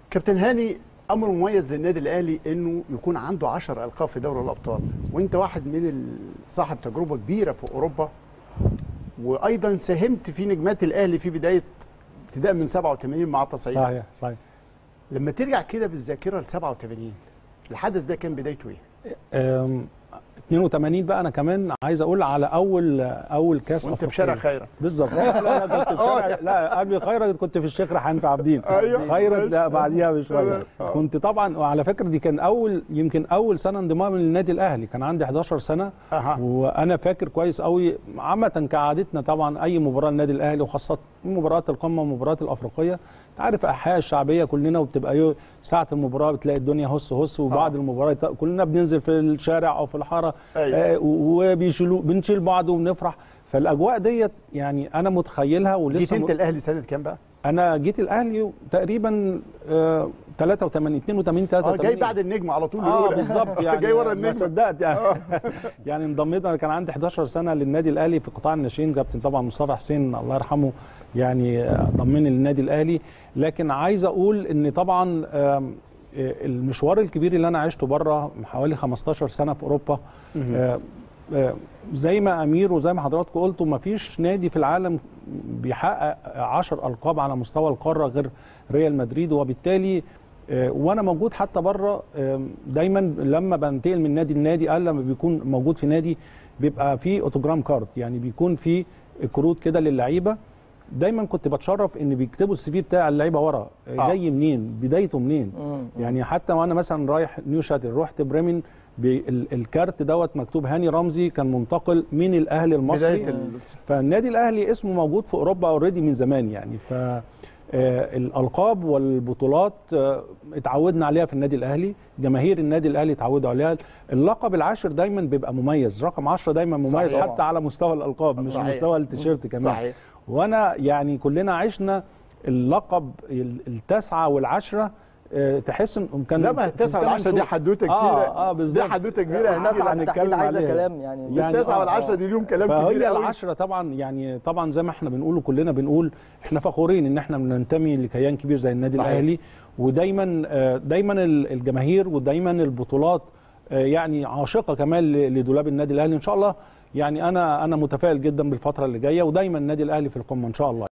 كابتن هاني امر مميز للنادي الاهلي انه يكون عنده 10 القاب في دوري الابطال وانت واحد من ال- صاحب تجربه كبيره في اوروبا وايضا ساهمت في نجمات الاهلي في بدايه ابتداء من 87 مع تصعيد صحيح صحيح لما ترجع كده بالذاكره ل 87 الحدث ده كان بدايته ايه؟ أم، 82 بقى انا كمان عايز اقول على اول اول كاس وانت في أفريقيا. شارع خيرت بالظبط لا لا لا كنت في شارع لا قبل خيرت كنت في الشيخ ريحان في عابدين أيوة. خيرت لا بعديها بشويه آه. كنت طبعا وعلى فكره دي كان اول يمكن اول سنه انضمام للنادي الاهلي كان عندي 11 سنه أها. وانا فاكر كويس قوي عامه كعادتنا طبعا اي مباراه للنادي الاهلي وخاصه مباريات القمه والمباريات الافريقيه انت عارف الاحياء الشعبيه كلنا وبتبقى يو- ساعه المباراه بتلاقي الدنيا هس هس وبعد المباراه كلنا بننزل في الشارع او في الحاره أيوة. آه، وبيشيلوا بنشيل بعض وبنفرح فالاجواء ديت يعني انا متخيلها جيت ولسه انت م... الاهلي سنه كام بقى؟ انا جيت الاهلي تقريبا آه 83 82 اه 83 جاي بعد النجم على طول اه الأولى. بالظبط يعني جاي ورا ما النجم صدقت يعني يعني انضميت انا كان عندي 11 سنه للنادي الاهلي في قطاع الناشئين كابتن طبعا مصطفى حسين الله يرحمه يعني آه، ضمني للنادي الاهلي لكن عايز اقول ان طبعا آم، آه، المشوار الكبير اللي انا عشته بره حوالي 15 سنه في اوروبا آه، آه، زي ما امير وزي ما حضراتكم قلتوا ما فيش نادي في العالم بيحقق 10 القاب على مستوى القاره غير ريال مدريد وبالتالي آه، وانا موجود حتى بره آه، دايما لما بنتقل من نادي لنادي قال لما بيكون موجود في نادي بيبقى في اوتوجرام كارد يعني بيكون في كروت كده للعيبه دايما كنت بتشرف ان بيكتبوا السي في بتاع اللعيبه ورا آه. آه. جاي منين بدايته منين يعني حتى وانا مثلا رايح نيو شاتل رحت بريمن بالكارت دوت مكتوب هاني رمزي كان منتقل من الاهلي المصري بدايه ال... فالنادي الاهلي اسمه موجود في اوروبا اوريدي من زمان يعني ف آه، الالقاب والبطولات آه، اتعودنا عليها في النادي الاهلي جماهير النادي الاهلي اتعودوا عليها اللقب العاشر دايما بيبقى مميز رقم 10 دايما مميز صحيح. حتى على مستوى الالقاب مش صحيح. مستوى التيشيرت كمان صحيح وانا يعني كلنا عشنا اللقب ال- التاسعه والعشره آه، تحس ان كان لا ما التاسعه كان والعشره دي شوف- حدوته كبيره اه اه دي بالظبط حدوته كبيره هنيجي التاسعة هنتكلم بالتحديد عايزه عليها. كلام يعني يعني التاسعه آه، والعشره آه. دي ليهم كلام فهي كبير قوي العشرة طبعا يعني طبعا زي ما احنا بنقول كلنا بنقول احنا فخورين ان احنا بننتمي لكيان كبير زي النادي صحيح. الاهلي ودايما آه، دايما ال- الجماهير ودايما البطولات آه، يعني عاشقه كمان ل- لدولاب النادي الاهلي ان شاء الله يعني انا انا متفائل جدا بالفتره اللي جايه ودايما النادي الاهلي في القمه ان شاء الله